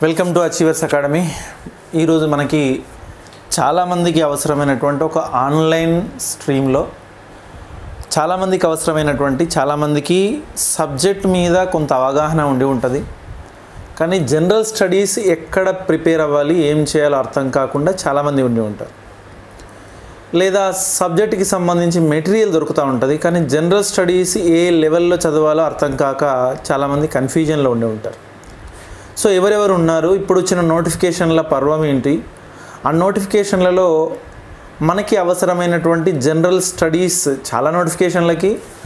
welcome to achievers academy ఈరోజు మనకి చాలామందికి అవసరమైనటువంటి ఒక ఆన్లైన్ స్ట్రీమ్లో చాలామందికి అవసరమైనటువంటి చాలామందికి సబ్జెక్ట్ మీద కొంత అవగాహన ఉండి ఉంటుంది కానీ జనరల్ స్టడీస్ ఎక్కడ ప్రిపేర్ అవ్వాలి ఏం చేయాలో అర్థం కాకుండా చాలామంది ఉండి ఉంటారు లేదా సబ్జెక్ట్కి సంబంధించి మెటీరియల్ దొరుకుతూ ఉంటుంది కానీ జనరల్ స్టడీస్ ఏ లెవెల్లో చదవాలో అర్థం కాక చాలామంది కన్ఫ్యూజన్లో ఉండి ఉంటారు సో ఎవరెవరు ఉన్నారు ఇప్పుడు వచ్చిన నోటిఫికేషన్ల పర్వం ఏంటి ఆ నోటిఫికేషన్లలో మనకి అవసరమైనటువంటి జనరల్ స్టడీస్ చాలా నోటిఫికేషన్లకి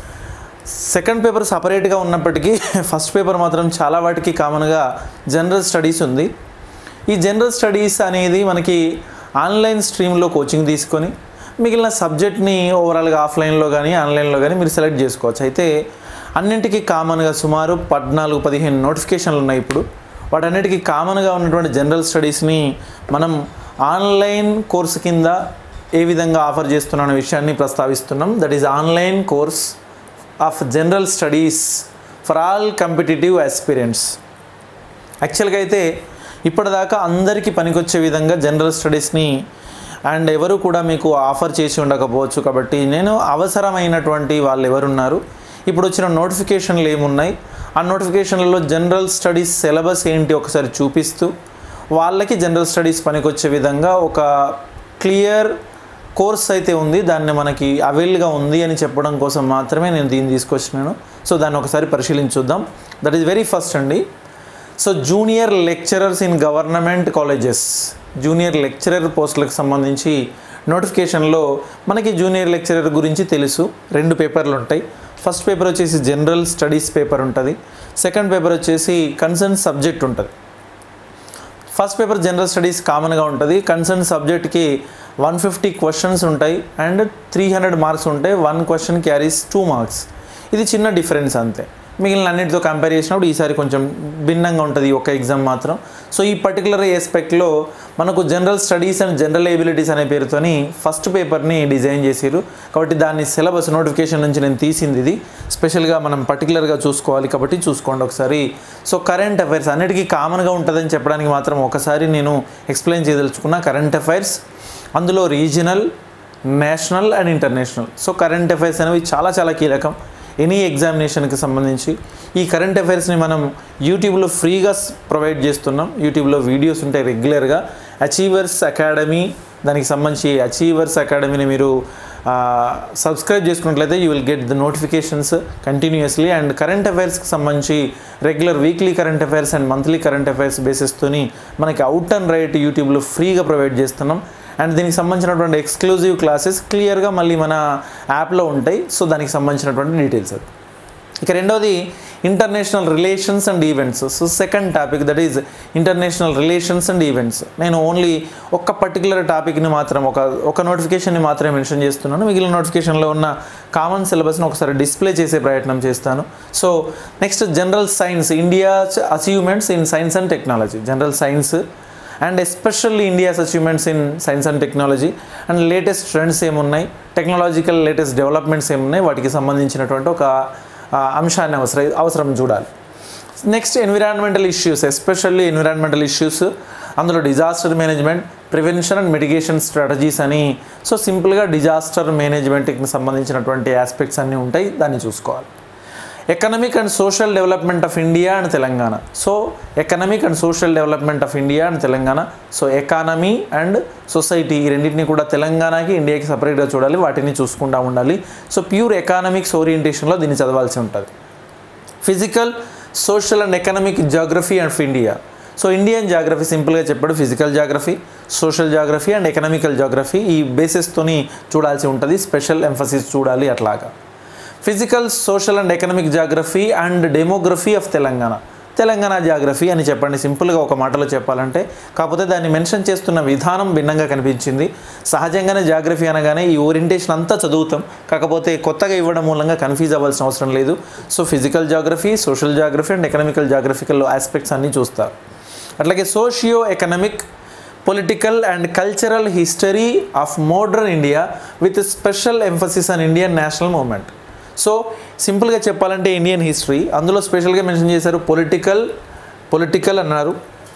సెకండ్ పేపర్ సపరేట్గా ఉన్నప్పటికీ ఫస్ట్ పేపర్ మాత్రం చాలా వాటికి కామన్గా జనరల్ స్టడీస్ ఉంది ఈ జనరల్ స్టడీస్ అనేది మనకి ఆన్లైన్ స్ట్రీమ్లో కోచింగ్ తీసుకొని మిగిలిన సబ్జెక్ట్ని ఓవరాల్గా ఆఫ్లైన్లో కానీ ఆన్లైన్లో కానీ మీరు సెలెక్ట్ చేసుకోవచ్చు అయితే అన్నింటికీ కామన్గా సుమారు పద్నాలుగు పదిహేను నోటిఫికేషన్లు ఉన్నాయి ఇప్పుడు వాటన్నిటికీ కామన్గా ఉన్నటువంటి జనరల్ స్టడీస్ని మనం ఆన్లైన్ కోర్సు కింద ఏ విధంగా ఆఫర్ చేస్తున్న విషయాన్ని ప్రస్తావిస్తున్నాం that is online course of general studies for all competitive aspirants యాక్చువల్గా అయితే ఇప్పటిదాకా అందరికీ పనికొచ్చే విధంగా జనరల్ స్టడీస్ని అండ్ ఎవరు కూడా మీకు ఆఫర్ చేసి ఉండకపోవచ్చు కాబట్టి నేను అవసరమైనటువంటి వాళ్ళు ఎవరున్నారు ఇప్పుడు వచ్చిన నోటిఫికేషన్లు ఏమున్నాయి ఆ నోటిఫికేషన్లలో జనరల్ స్టడీస్ సిలబస్ ఏంటి ఒకసారి చూపిస్తూ వాళ్ళకి జనరల్ స్టడీస్ పనికొచ్చే విధంగా ఒక క్లియర్ కోర్స్ అయితే ఉంది దాన్ని మనకి అవైల్గా ఉంది అని చెప్పడం కోసం మాత్రమే నేను దీన్ని తీసుకొచ్చినాను సో దాన్ని ఒకసారి పరిశీలించుద్దాం దట్ ఈస్ వెరీ ఫస్ట్ అండి so junior lecturers in government colleges junior lecturer పోస్టులకు సంబంధించి నోటిఫికేషన్లో మనకి జూనియర్ లెక్చరర్ గురించి తెలుసు రెండు పేపర్లు ఉంటాయి ఫస్ట్ పేపర్ వచ్చేసి జనరల్ స్టడీస్ పేపర్ ఉంటుంది సెకండ్ పేపర్ వచ్చేసి కన్సర్న్ సబ్జెక్ట్ ఉంటుంది ఫస్ట్ పేపర్ జనరల్ స్టడీస్ కామన్గా ఉంటుంది కన్సర్న్ సబ్జెక్ట్కి వన్ ఫిఫ్టీ క్వశ్చన్స్ ఉంటాయి అండ్ త్రీ హండ్రెడ్ మార్క్స్ ఉంటాయి one question carries two marks ఇది చిన్న డిఫరెన్స్ అంతే మిగిలిన అన్నిటితో కంపేర్ చేసినప్పుడు ఈసారి కొంచెం భిన్నంగా ఉంటుంది ఒక ఎగ్జామ్ మాత్రం సో ఈ పర్టికులర్ ఏస్పెక్ట్లో మనకు general studies and general abilities అనే పేరుతోని ఫస్ట్ పేపర్ని డిజైన్ చేసారు కాబట్టి దాన్ని సిలబస్ నోటిఫికేషన్ నుంచి నేను తీసింది ఇది స్పెషల్గా మనం పర్టికులర్గా చూసుకోవాలి కాబట్టి చూసుకోండి ఒకసారి సో కరెంట్ అఫైర్స్ అన్నిటికీ కామన్గా ఉంటుందని చెప్పడానికి మాత్రం ఒకసారి నేను ఎక్స్ప్లెయిన్ చేయదలుచుకున్న కరెంట్ అఫైర్స్ అందులో regional national and international so current affairs అనేవి చాలా చాలా కీలకం ఎనీ ఎగ్జామినేషన్కి సంబంధించి ఈ కరెంట్ అఫైర్స్ని మనం యూట్యూబ్లో ఫ్రీగా ప్రొవైడ్ చేస్తున్నాం యూట్యూబ్లో వీడియోస్ ఉంటాయి రెగ్యులర్గా అచీవర్స్ అకాడమీ దానికి సంబంధించి అచీవర్స్ అకాడమీని మీరు సబ్స్క్రైబ్ చేసుకున్నట్లయితే you will get the notifications continuously and current అఫైర్స్కి సంబంధించి regular weekly current affairs and monthly current affairs బేసిస్తోని మనకి అవుట్ అండ్ రైట్ యూట్యూబ్లో ఫ్రీగా ప్రొవైడ్ చేస్తున్నాం అండ్ దీనికి సంబంధించినటువంటి ఎక్స్క్లూజివ్ క్లాసెస్ క్లియర్గా మళ్ళీ మన యాప్లో ఉంటాయి సో దానికి సంబంధించినటువంటి డీటెయిల్స్ అది ఇక రెండోది international relations and events so second topic that is international relations and events నేను ఓన్లీ ఒక్క పర్టికులర్ టాపిక్ని మాత్రం ఒక ఒక నోటిఫికేషన్ని మాత్రమే మెన్షన్ చేస్తున్నాను మిగిలిన నోటిఫికేషన్లో ఉన్న కామన్ సిలబస్ని ఒకసారి డిస్ప్లే చేసే ప్రయత్నం చేస్తాను so next general science India achievements in science and technology general science and especially India's achievements in science and technology and latest trends ఏమున్నాయి టెక్నాలజికల్ లేటెస్ట్ డెవలప్మెంట్స్ ఏమున్నాయి వాటికి సంబంధించినటువంటి ఒక అంశాన్ని అవసరం అవసరం చూడాలి next environmental issues especially environmental issues అందులో disaster management prevention and mitigation strategies అని సో సింపుల్గా డిజాస్టర్ మేనేజ్మెంట్కి సంబంధించినటువంటి ఆస్పెక్ట్స్ అన్నీ ఉంటాయి దాన్ని చూసుకోవాలి economic and social development of India and Telangana so economic and social development of India and Telangana so economy and society ఈ రెండింటిని కూడా తెలంగాణకి ఇండియాకి సపరేట్గా చూడాలి వాటిని చూసుకుంటూ ఉండాలి సో ప్యూర్ ఎకానమిక్స్ ఓరియంటేషన్లో దీన్ని చదవాల్సి ఉంటుంది physical social and economic geography of India so Indian geography సింపుల్గా చెప్పాడు physical geography social geography and economical geography ఈ బేసిస్తోని చూడాల్సి ఉంటుంది స్పెషల్ ఎంఫసిస్ చూడాలి అట్లాగా physical social and economic geography and demography of Telangana Telangana geography అని చెప్పండి సింపుల్గా ఒక మాటలో చెప్పాలంటే కాకపోతే దాన్ని మెన్షన్ చేస్తున్న విధానం భిన్నంగా కనిపించింది సహజంగానే జాగ్రఫీ అనగానే ఈ ఓరియంటేషన్ అంతా చదువుతాం కాకపోతే కొత్తగా ఇవ్వడం మూలంగా కన్ఫ్యూజ్ అవ్వాల్సిన అవసరం లేదు so physical geography social geography and economical geographical aspects అన్నీ చూస్తారు అట్లాగే socio economic political and cultural history of modern India with special emphasis on Indian national movement so సింపుల్గా చెప్పాలంటే ఇండియన్ హిస్టరీ అందులో స్పెషల్గా మెన్షన్ చేశారు పొలిటికల్ పొలిటికల్ అన్నారు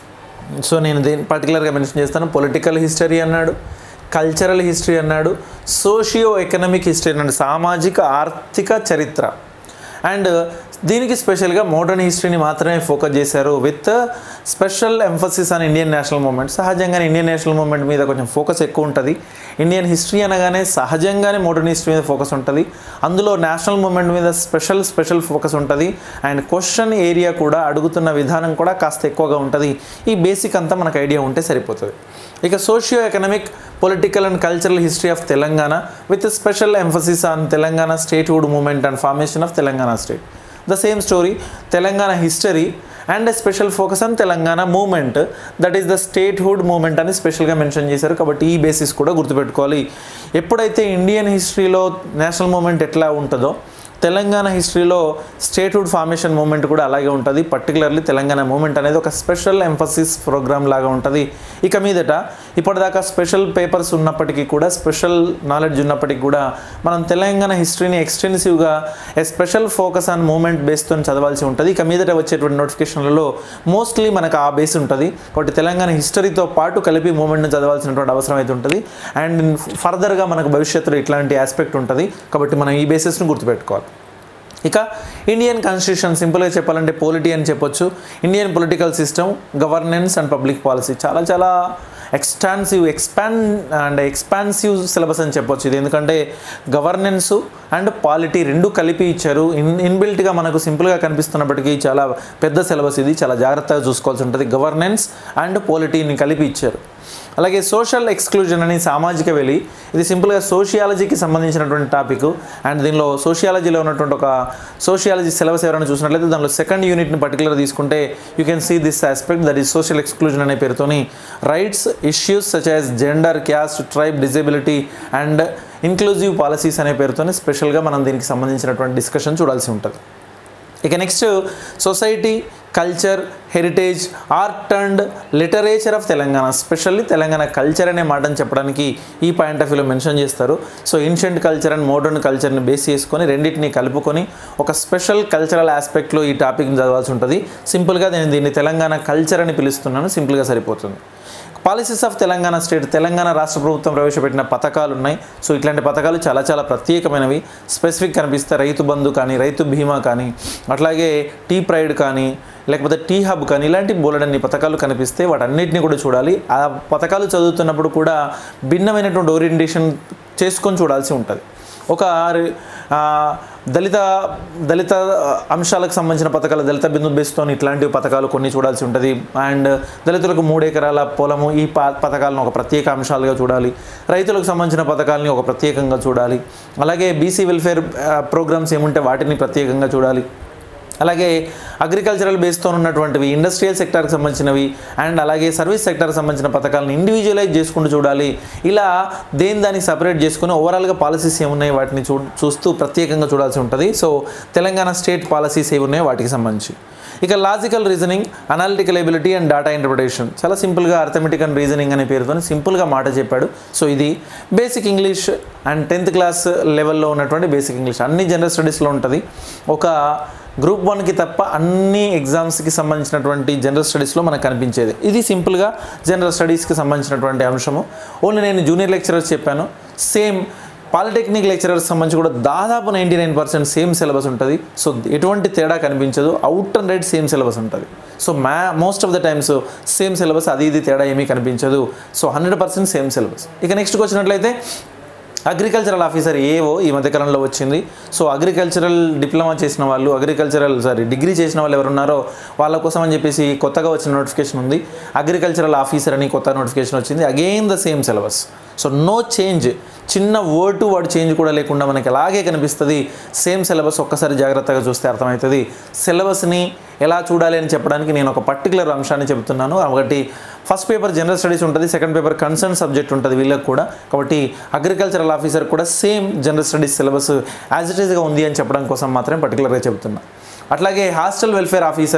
so నేను దేని పర్టికులర్గా మెన్షన్ చేస్తాను పొలిటికల్ హిస్టరీ అన్నాడు కల్చరల్ హిస్టరీ అన్నాడు సోషియో ఎకనామిక్ హిస్టరీ అన్నాడు సామాజిక ఆర్థిక చరిత్ర అండ్ దీనికి స్పెషల్గా మోడర్న్ హిస్టరీని మాత్రమే ఫోకస్ చేశారు with special emphasis on Indian national movement సహజంగానే ఇండియన్ నేషనల్ మూమెంట్ మీద కొంచెం ఫోకస్ ఎక్కువ ఉంటుంది ఇండియన్ హిస్టరీ అనగానే సహజంగానే మోడర్న్ హిస్టరీ మీద ఫోకస్ ఉంటుంది అందులో నేషనల్ మూమెంట్ మీద స్పెషల్ స్పెషల్ ఫోకస్ ఉంటుంది అండ్ క్వశ్చన్ ఏరియా కూడా అడుగుతున్న విధానం కూడా కాస్త ఎక్కువగా ఉంటుంది ఈ బేసిక్ అంతా మనకు ఐడియా ఉంటే సరిపోతుంది ఇక socio economic political and cultural history of Telangana with special emphasis on Telangana statehood movement and formation of Telangana state the same story Telangana history and special focus on Telangana movement that is the statehood movement అని స్పెషల్గా mention చేశారు కాబట్టి ఈ basis కూడా గుర్తుపెట్టుకోవాలి ఎప్పుడైతే Indian హిస్టరీలో national movement ఎట్లా ఉంటుందో తెలంగాణ హిస్టరీలో స్టేట్హుడ్ ఫార్మేషన్ మూమెంట్ కూడా అలాగే ఉంటుంది పర్టికులర్లీ తెలంగాణ మూమెంట్ అనేది ఒక స్పెషల్ ఎంఫసిస్ ప్రోగ్రామ్ లాగా ఉంటుంది ఇక మీదట ఇప్పటిదాకా స్పెషల్ పేపర్స్ ఉన్నప్పటికీ కూడా స్పెషల్ నాలెడ్జ్ ఉన్నప్పటికీ కూడా మనం తెలంగాణ హిస్టరీని ఎక్స్టెన్సివ్గా a special focus on movement బేస్తో చదవాల్సి ఉంటుంది ఇక మీదట వచ్చేటువంటి నోటిఫికేషన్లలో మోస్ట్లీ మనకు ఆ బేస్ ఉంటుంది కాబట్టి తెలంగాణ హిస్టరీతో పాటు కలిపి మూమెంట్ని చదవాల్సినటువంటి అవసరం అయితే ఉంటుంది అండ్ ఫర్దర్గా మనకు భవిష్యత్తులో ఇట్లాంటి ఆస్పెక్ట్ ఉంటుంది కాబట్టి మనం ఈ బేసిస్ని గుర్తుపెట్టుకోవాలి ఇక ఇండియన్ కాన్స్టిట్యూషన్ సింపుల్గా చెప్పాలంటే పోలిటీ అని చెప్పొచ్చు Indian political system governance and public policy చాలా చాలా extensive expan and expansive syllabus అని చెప్పొచ్చు ఇది ఎందుకంటే గవర్నెన్స్ అండ్ పాలిటీ రెండు కలిపి ఇచ్చారు ఇన్ ఇన్బిల్ట్గా మనకు సింపుల్గా కనిపిస్తున్నప్పటికీ చాలా పెద్ద సిలబస్ ఇది చాలా జాగ్రత్తగా చూసుకోవాల్సి ఉంటుంది గవర్నెన్స్ అండ్ పాలిటీని కలిపి ఇచ్చారు అలాగే సోషల్ ఎక్స్క్లూజన్ అని సామాజిక వెలి ఇది సింపుల్గా సోషియాలజీకి సంబంధించినటువంటి టాపిక్ అండ్ దీనిలో సోషియాలజీలో ఉన్నటువంటి ఒక సోషియాలజీ సిలబస్ ఎవరైనా చూసినట్లయితే దానిలో సెకండ్ యూనిట్ని పర్టికులర్ తీసుకుంటే you can see this aspect that is social exclusion అనే పేరుతోని rights issues such as gender caste tribe disability and inclusive policies అనే పేరుతోని స్పెషల్గా మనం దీనికి సంబంధించినటువంటి డిస్కషన్ చూడాల్సి ఉంటుంది ఇక next society culture heritage art and literature of Telangana specially Telangana culture అనే మాటను చెప్పడానికి ఈ పాయింట్ ఆఫ్ వ్యూలో మెన్షన్ చేస్తారు so ancient culture and modern కల్చర్ని బేస్ చేసుకొని రెండింటిని కలుపుకొని ఒక స్పెషల్ కల్చరల్ ఆస్పెక్ట్లో ఈ టాపిక్ని చదవాల్సి ఉంటుంది సింపుల్గా నేను దీన్ని తెలంగాణ కల్చర్ అని పిలుస్తున్నాను సింపుల్గా సరిపోతుంది policies of Telangana state Telangana రాష్ట్ర ప్రభుత్వం ప్రవేశపెట్టిన పథకాలు ఉన్నాయి సో ఇట్లాంటి పథకాలు చాలా చాలా ప్రత్యేకమైనవి స్పెసిఫిక్ కనిపిస్తే రైతు బంధు కానీ రైతు బీమా కానీ అట్లాగే టీ ప్రైడ్ కానీ లేకపోతే టీ హబ్ కానీ ఇలాంటి బోలెడన్ని పథకాలు కనిపిస్తే వాటన్నిటిని కూడా చూడాలి ఆ పథకాలు చదువుతున్నప్పుడు కూడా భిన్నమైనటువంటి ఓరియంటేషన్ చేసుకొని చూడాల్సి ఉంటుంది ఒక ఆ, దళిత దళిత అంశాలకు సంబంధించిన పథకాలు దళిత బిందు బేస్తో ఇట్లాంటి పథకాలు కొన్ని చూడాల్సి ఉంటుంది అండ్ దళితులకు మూడు ఎకరాల పొలము ఈ ప పథకాలను ఒక ప్రత్యేక అంశాలుగా చూడాలి రైతులకు సంబంధించిన పథకాలని ఒక ప్రత్యేకంగా చూడాలి అలాగే బీసీ వెల్ఫేర్ ప్రోగ్రామ్స్ ఏముంటే వాటిని ప్రత్యేకంగా చూడాలి అలాగే అగ్రికల్చరల్ బేస్తో ఉన్నటువంటివి ఇండస్ట్రియల్ సెక్టార్కి సంబంధించినవి అండ్ అలాగే సర్వీస్ సెక్టార్కి సంబంధించిన పథకాలను ఇండివిజువలైజ్ చేసుకుంటూ చూడాలి ఇలా దేని దానికి సపరేట్ చేసుకుని ఓవరాల్గా పాలసీస్ ఏమున్నాయి వాటిని చూ చూస్తూ ప్రత్యేకంగా చూడాల్సి ఉంటుంది సో తెలంగాణ స్టేట్ పాలసీస్ ఏమి ఉన్నాయో వాటికి సంబంధించి ఇక logical reasoning analytical ability and data interpretation చాలా సింపుల్గా అర్థమెటిక్ అండ్ రీజనింగ్ అనే పేరుతో సింపుల్గా మాట చెప్పాడు సో ఇది basic English and tenth class లెవెల్లో ఉన్నటువంటి బేసిక్ ఇంగ్లీష్ అన్ని జనరల్ స్టడీస్లో ఉంటుంది ఒక గ్రూప్ వన్కి తప్ప అన్ని ఎగ్జామ్స్కి సంబంధించినటువంటి జనరల్ స్టడీస్లో మనకు కనిపించేది ఇది సింపుల్గా జనరల్ స్టడీస్కి సంబంధించినటువంటి అంశము ఓన్లీ నేను జూనియర్ లెక్చరర్స్ చెప్పాను సేమ్ పాలిటెక్నిక్ లెక్చరర్స్ సంబంధించి కూడా దాదాపు ninety nine percent same syllabus ఉంటుంది సో ఎటువంటి తేడా కనిపించదు out and right same syllabus ఉంటుంది సో మ్యా most of the times same syllabus అది ఇది తేడా ఏమీ కనిపించదు so hundred percent same syllabus ఇక నెక్స్ట్కి వచ్చినట్లయితే అగ్రికల్చరల్ ఆఫీసర్ ఏవో ఈ మధ్యకాలంలో వచ్చింది సో అగ్రికల్చరల్ డిప్లొమా చేసిన వాళ్ళు అగ్రికల్చరల్ సారీ డిగ్రీ చేసిన వాళ్ళు ఎవరున్నారో వాళ్ళ కోసం అని చెప్పేసి కొత్తగా వచ్చిన నోటిఫికేషన్ ఉంది అగ్రికల్చరల్ ఆఫీసర్ అని కొత్త నోటిఫికేషన్ వచ్చింది again the same syllabus so no change చిన్న వర్డ్ టు వర్డ్ చేంజ్ కూడా లేకుండా మనకి అలాగే కనిపిస్తుంది సేమ్ సిలబస్ ఒక్కసారి జాగ్రత్తగా చూస్తే అర్థమవుతుంది సిలబస్ని ఎలా చూడాలి అని చెప్పడానికి నేను ఒక పర్టికులర్ అంశాన్ని చెబుతున్నాను ఒకటి ఫస్ట్ పేపర్ జనరల్ స్టడీస్ ఉంటుంది సెకండ్ పేపర్ కన్సర్న్ సబ్జెక్ట్ ఉంటుంది వీళ్ళకి కూడా కాబట్టి అగ్రికల్చరల్ ఆఫీసర్ కూడా same general studies syllabus as it ఈస్గా ఉంది అని చెప్పడం కోసం మాత్రమే పర్టికులర్గా చెబుతున్నా అట్లాగే హాస్టల్ వెల్ఫేర్ ఆఫీసర్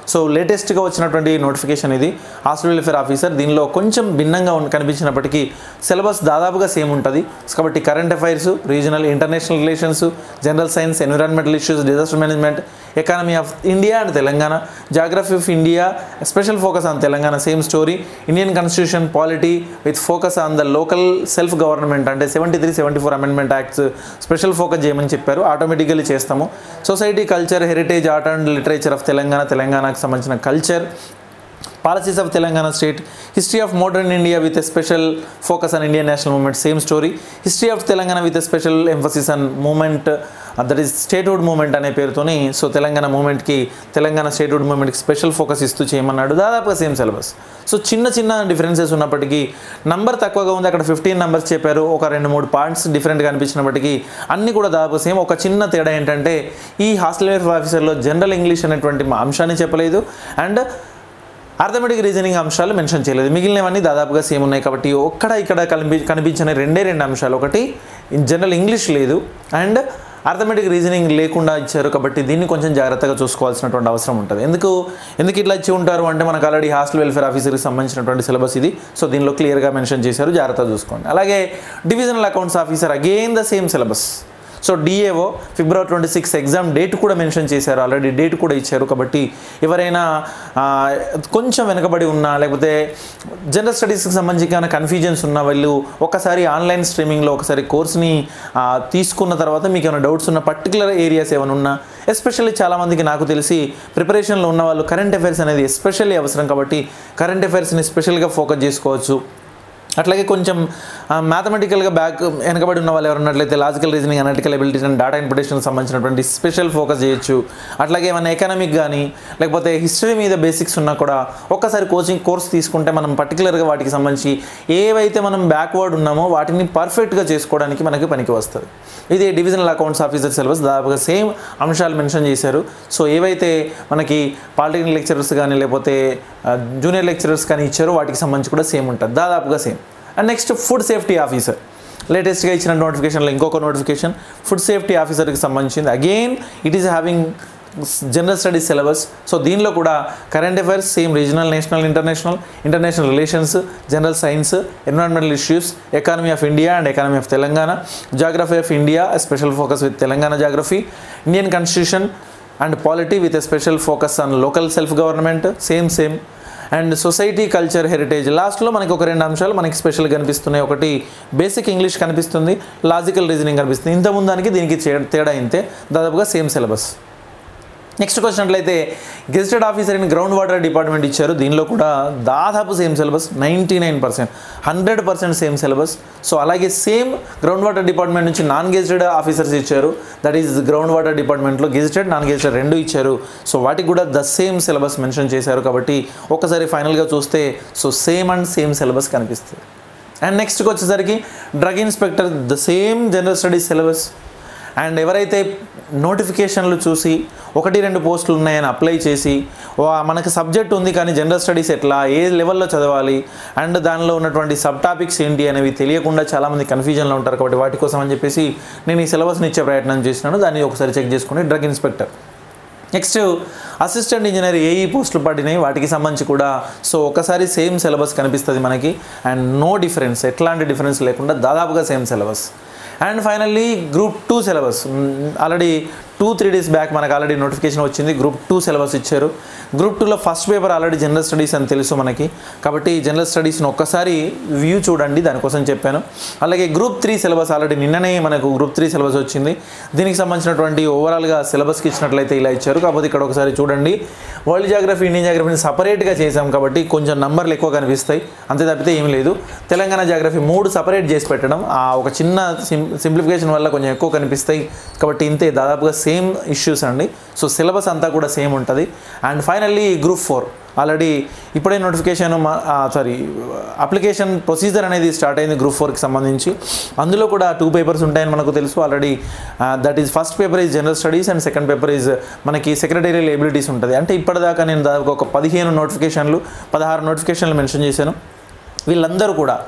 సో లేటెస్ట్గా వచ్చినటువంటి నోటిఫికేషన్ ఇది హాస్టల్ వెల్ఫేర్ ఆఫీసర్ దీనిలో కొంచెం భిన్నంగా ఉన్న కనిపించినప్పటికీ సిలబస్ దాదాపుగా సేమ్ ఉంటుంది కాబట్టి current affairs regional international relations general science environmental issues disaster management economy of India and Telangana geography of India special focus on Telangana same story Indian constitution polity with focus on the local self government అంటే seventy three seventy four amendment acts special focus చేయమని చెప్పారు automatically చేస్తాము society culture heritage art and literature of Telangana తెలంగాణకు సంబంధించిన culture policies of Telangana state history of modern India with a special focus on Indian national movement same story history of Telangana with a special emphasis on movement that is statehood movement అనే పేరుతోని so Telangana మూమెంట్కి Telangana statehood మూమెంట్కి special focus ఇస్తూ చేయమన్నాడు దాదాపుగా same syllabus so చిన్న చిన్న differences ఉన్నప్పటికీ నంబర్ తక్కువగా ఉంది అక్కడ ఫిఫ్టీన్ నెంబర్స్ చెప్పారు ఒక రెండు మూడు పాయింట్స్ డిఫరెంట్గా అనిపించినప్పటికీ అన్నీ కూడా దాదాపు సేమ్ ఒక చిన్న తేడా ఏంటంటే ఈ హాస్టల్ వెల్ఫేర్ ఆఫీసర్లో జనరల్ ఇంగ్లీష్ అనేటువంటి మా అంశాన్ని చెప్పలేదు అండ్ అర్థమెటిక్ రీజనింగ్ అంశాలు మెన్షన్ చేయలేదు మిగిలినవన్నీ దాదాపుగా సేమ్ ఉన్నాయి కాబట్టి ఒక్కడ ఇక్కడ కనిపి కనిపించిన రెండే రెండు అంశాలు ఒకటి జనరల్ ఇంగ్లీష్ లేదు అండ్ అర్థమెటిక్ రీజనింగ్ లేకుండా ఇచ్చారు కాబట్టి దీన్ని కొంచెం జాగ్రత్తగా చూసుకోవాల్సినటువంటి అవసరం ఉంటుంది ఎందుకు ఎందుకు ఇట్లా ఇచ్చి ఉంటారు అంటే మనకు ఆల్రెడీ హాస్టల్ వెల్ఫేర్ ఆఫీసర్కి సంబంధించినటువంటి సిలబస్ ఇది సో దీనిలో క్లియర్గా మెన్షన్ చేశారు జాగ్రత్తగా చూసుకోండి అలాగే divisional accounts officer again the same syllabus so DAO February twenty six exam date కూడా మెన్షన్ చేశారు ఆల్రెడీ డేట్ కూడా ఇచ్చారు కాబట్టి ఎవరైనా ఆ, కొంచెం వెనకబడి ఉన్నా లేకపోతే జనరల్ స్టడీస్కి సంబంధించి కానీ కన్ఫ్యూజన్స్ ఉన్న వాళ్ళు ఒకసారి ఆన్లైన్ స్ట్రీమింగ్లో ఒకసారి కోర్స్ని ఆ, తీసుకున్న తర్వాత మీకు ఏమైనా డౌట్స్ ఉన్న పర్టికులర్ ఏరియాస్ ఏమైనా ఉన్నా ఎస్పెషల్లీ చాలామందికి నాకు తెలిసి ప్రిపరేషన్లో ఉన్న వాళ్ళు కరెంట్ అఫైర్స్ అనేది ఎస్పెషల్లీ అవసరం కాబట్టి కరెంట్ అఫైర్స్ని స్పెషల్గా ఫోకస్ చేసుకోవచ్చు అట్లాగే కొంచెం మ్యాథమెటికల్గా బ్యాక్ వెనకబడి ఉన్న వాళ్ళు ఎవరు ఉన్నట్లయితే logical reasoning analytical abilities and data interpretation సంబంధించినటువంటి స్పెషల్ ఫోకస్ చేయొచ్చు అట్లాగే ఏమైనా ఎకనామిక్ కానీ లేకపోతే హిస్టరీ మీద బేసిక్స్ ఉన్నా కూడా ఒక్కసారి కోచింగ్ కోర్స్ తీసుకుంటే మనం పర్టికులర్గా వాటికి సంబంధించి ఏవైతే మనం బ్యాక్వర్డ్ ఉన్నామో వాటిని పర్ఫెక్ట్గా చేసుకోవడానికి మనకి పనికి వస్తుంది ఇది డివిజనల్ అకౌంట్స్ ఆఫీసర్ సిలబస్ దాదాపుగా సేమ్ అంశాలు మెన్షన్ చేశారు సో ఏవైతే మనకి పాలిటెక్నిక్ లెక్చరర్స్ కానీ లేకపోతే జూనియర్ లెక్చరర్స్ కానీ ఇచ్చారో వాటికి సంబంధించి కూడా సేమ్ ఉంటుంది దాదాపుగా same and next food safety officer లేటెస్ట్గా ఇచ్చిన నోటిఫికేషన్లో ఇంకొక నోటిఫికేషన్ ఫుడ్ సేఫ్టీ ఆఫీసర్కి సంబంధించింది again it is having general studies syllabus so దీనిలో కూడా current affairs same regional national international international relations general science environmental issues economy of India and economy of Telangana geography of India special focus with Telangana geography Indian constitution and polity with a special focus on local self government same same and society culture heritage లాస్ట్లో మనకి ఒక రెండు అంశాలు మనకి special కనిపిస్తున్నాయి ఒకటి basic English కనిపిస్తుంది logical reasoning కనిపిస్తుంది ఇంత ముందానికి దీనికి చే- తేడా ఇంతే దాదాపుగా సేమ్ సిలబస్ నెక్స్ట్ క్వశ్చన్ అట్లయితే gazetted officer in ground water department ఇచ్చారు దీనిలో కూడా దాదాపు same syllabus ninety nine percent hundred percent same syllabus so అలాగే సేమ్ గ్రౌండ్ వాటర్ డిపార్ట్మెంట్ నుంచి నాన్ గెజిటెడ్ ఆఫీసర్స్ ఇచ్చారు దట్ ఈస్ గ్రౌండ్ వాటర్ డిపార్ట్మెంట్లో gazetted non gazetted రెండు ఇచ్చారు సో వాటికి కూడా ద సేమ్ సిలబస్ మెన్షన్ చేశారు కాబట్టి ఒకసారి ఫైనల్గా చూస్తే so same and same syllabus కనిపిస్తుంది అండ్ నెక్స్ట్కి వచ్చేసరికి drug inspector the same general studies syllabus and ఎవరైతే నోటిఫికేషన్లు చూసి ఒకటి రెండు పోస్టులు ఉన్నాయని అప్లై చేసి "వా, మనకి సబ్జెక్ట్ ఉంది కానీ జనరల్ స్టడీస్ ఎట్లా ఏ లెవెల్లో చదవాలి అండ్ దానిలో ఉన్నటువంటి సబ్ టాపిక్స్ ఏంటి అనేవి తెలియకుండా చాలామంది కన్ఫ్యూజన్లో ఉంటారు కాబట్టి వాటి కోసం అని చెప్పేసి నేను ఈ సిలబస్ని ఇచ్చే ప్రయత్నం చేసినాను దాన్ని ఒకసారి చెక్ చేసుకుని drug inspector next assistant engineer AE పోస్టులు పడినాయి వాటికి సంబంధించి కూడా సో ఒకసారి సేమ్ సిలబస్ కనిపిస్తుంది మనకి అండ్ నో డిఫరెన్స్ ఎట్లాంటి డిఫరెన్స్ లేకుండా దాదాపుగా same syllabus and finally group two syllabus already two three days back మనకు ఆల్రెడీ నోటిఫికేషన్ వచ్చింది గ్రూప్ టూ సిలబస్ ఇచ్చారు గ్రూప్ టూలో first paper already general studies అని తెలుసు మనకి కాబట్టి జనరల్ స్టడీస్ని ఒక్కసారి వ్యూ చూడండి దానికోసం చెప్పాను అలాగే గ్రూప్ త్రీ సిలబస్ ఆల్రెడీ నిన్ననే మనకు గ్రూప్ త్రీ సిలబస్ వచ్చింది దీనికి సంబంధించినటువంటి ఓవరాల్గా సిలబస్కి ఇచ్చినట్లయితే ఇలా ఇచ్చారు కాకపోతే ఇక్కడ ఒకసారి చూడండి వరల్డ్ జాగ్రఫీ ఇండియన్ జాగ్రఫీని సపరేట్గా చేసాం కాబట్టి కొంచెం నంబర్లు ఎక్కువ కనిపిస్తాయి అంతే తప్పితే ఏం లేదు తెలంగాణ జాగ్రఫీ మూడు సపరేట్ చేసి పెట్టడం ఆ ఒక చిన్న సిం సింప్లిఫికేషన్ వల్ల కొంచెం ఎక్కువ కనిపిస్తాయి కాబట్టి ఇంతే దాదాపుగా సేమ్ ఇష్యూస్ అండి సో సిలబస్ అంతా కూడా సేమ్ ఉంటుంది and finally group four already ఇప్పుడే నోటిఫికేషన్ సారీ అప్లికేషన్ ప్రొసీజర్ అనేది స్టార్ట్ అయింది గ్రూప్ ఫోర్కి సంబంధించి అందులో కూడా టూ పేపర్స్ ఉంటాయని మనకు తెలుసు already that is first paper is general studies and second paper is మనకి సెక్రటేరియల్ ఎబిలిటీస్ ఉంటుంది అంటే ఇప్పటిదాకా నేను దాదాపు ఒక పదిహేను నోటిఫికేషన్లు పదహారు నోటిఫికేషన్లు మెన్షన్ చేశాను వీళ్ళందరూ కూడా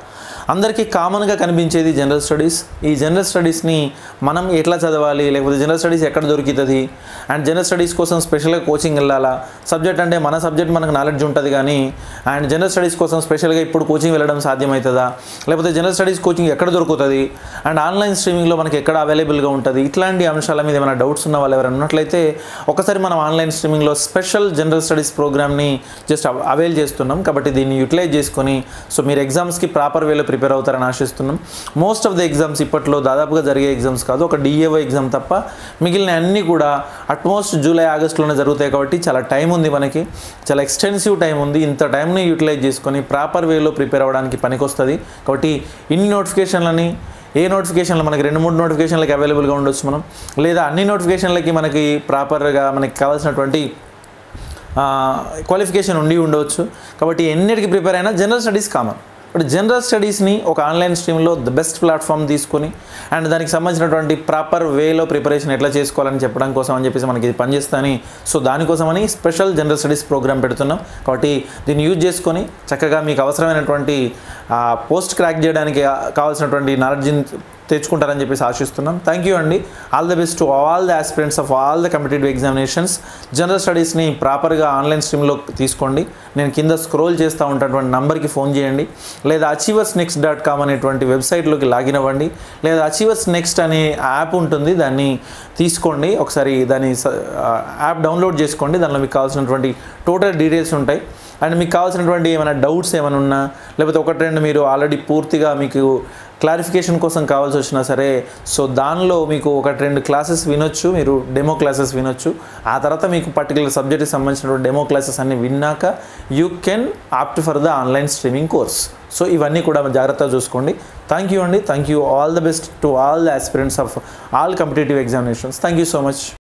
అందరికీ కామన్గా కనిపించేది జనరల్ స్టడీస్ ఈ జనరల్ స్టడీస్ని మనం ఎట్లా చదవాలి లేకపోతే జనరల్ స్టడీస్ ఎక్కడ దొరుకుతుంది అండ్ జనరల్ స్టడీస్ కోసం స్పెషల్గా కోచింగ్ వెళ్ళాలా సబ్జెక్ట్ అంటే మన సబ్జెక్ట్ మనకు నాలెడ్జ్ ఉంటుంది కానీ అండ్ జనరల్ స్టడీస్ కోసం స్పెషల్గా ఇప్పుడు కోచింగ్ వెళ్ళడం సాధ్యమవుతుందా లేకపోతే జనరల్ స్టడీస్ కోచింగ్ ఎక్కడ దొరుకుతుంది అండ్ ఆన్లైన్ స్ట్రీమింగ్లో మనకి ఎక్కడ అవైలబుల్గా ఉంటుంది ఇట్లాంటి అంశాల మీద ఏమైనా డౌట్స్ ఉన్న వాళ్ళు ఎవరైనా ఉన్నట్లయితే ఒకసారి మనం ఆన్లైన్ స్ట్రీమింగ్లో స్పెషల్ జనరల్ స్టడీస్ ప్రోగ్రామ్ని జస్ట్ అవైల్ చేస్తున్నాం కాబట్టి దీన్ని యూటిలైజ్ చేసుకొని సో మీరు ఎగ్జామ్స్కి ప్రాపర్ వేలో ప్రిపేర్ అవుతారని ఆశిస్తున్నాం మోస్ట్ ఆఫ్ ద ఎగ్జామ్స్ ఇప్పట్లో దాదాపుగా జరిగే ఎగ్జామ్స్ కాదు ఒక డిఏఓ ఎగ్జామ్ తప్ప మిగిలిన అన్నీ కూడా అట్మోస్ట్ జూలై ఆగస్టులోనే జరుగుతాయి కాబట్టి చాలా టైం ఉంది మనకి చాలా ఎక్స్టెన్సివ్ టైం ఉంది ఇంత టైంని యూటిలైజ్ చేసుకొని ప్రాపర్ వేలో ప్రిపేర్ అవ్వడానికి పనికొస్తుంది కాబట్టి ఇన్ని నోటిఫికేషన్లని ఏ నోటిఫికేషన్లు మనకి రెండు మూడు నోటిఫికేషన్లకి అవైలబుల్గా ఉండొచ్చు మనం లేదా అన్ని నోటిఫికేషన్లకి మనకి ప్రాపర్గా మనకి కావాల్సినటువంటి క్వాలిఫికేషన్ ఉండి ఉండవచ్చు కాబట్టి ఎన్నిటికి ప్రిపేర్ అయినా general studies common but general స్టడీస్ని ఒక ఆన్లైన్ స్ట్రీమ్లో ద బెస్ట్ ప్లాట్ఫామ్ తీసుకొని అండ్ దానికి సంబంధించినటువంటి ప్రాపర్ వేలో ప్రిపరేషన్ ఎట్లా చేసుకోవాలని చెప్పడం కోసం అని చెప్పేసి మనకి ఇది పనిచేస్తాని సో దానికోసమని స్పెషల్ జనరల్ స్టడీస్ ప్రోగ్రామ్ పెడుతున్నాం కాబట్టి దీన్ని యూజ్ చేసుకొని చక్కగా మీకు అవసరమైనటువంటి పోస్ట్ క్రాక్ చేయడానికి కావాల్సినటువంటి నాలెడ్జ్ తెచ్చుకుంటారని చెప్పేసి ఆశిస్తున్నాం థ్యాంక్ యూ అండి all the best to all the aspirants of all the competitive examinations general స్టడీస్ని ప్రాపర్గా ఆన్లైన్ స్ట్రీమ్లో తీసుకోండి నేను కింద స్క్రోల్ చేస్తూ ఉన్నటువంటి నంబర్కి ఫోన్ చేయండి లేదా అచీవర్స్ నెక్స్ట్ డాట్ కామ్ అనేటువంటి వెబ్సైట్లోకి లాగిన్ అవ్వండి లేదా అచీవర్స్ నెక్స్ట్ అనే యాప్ ఉంటుంది దాన్ని తీసుకోండి ఒకసారి దాని యాప్ డౌన్లోడ్ చేసుకోండి దానిలో మీకు కావాల్సినటువంటి టోటల్ డీటెయిల్స్ ఉంటాయి అండ్ మీకు కావాల్సినటువంటి ఏమైనా డౌట్స్ ఏమైనా ఉన్నా లేకపోతే ఒకటి రెండు మీరు ఆల్రెడీ పూర్తిగా మీకు క్లారిఫికేషన్ కోసం కావాల్సి వచ్చినా సరే సో దానిలో మీకు ఒకటి రెండు క్లాసెస్ వినొచ్చు మీరు డెమో క్లాసెస్ వినొచ్చు ఆ తర్వాత మీకు పర్టికులర్ సబ్జెక్ట్కి సంబంధించినటువంటి డెమో క్లాసెస్ అన్ని విన్నాక you can opt for the online streaming course so ఇవన్నీ కూడా జాగ్రత్తగా చూసుకోండి థ్యాంక్ యూ అండి thank you all the best to all the aspirants of all competitive examinations thank you so much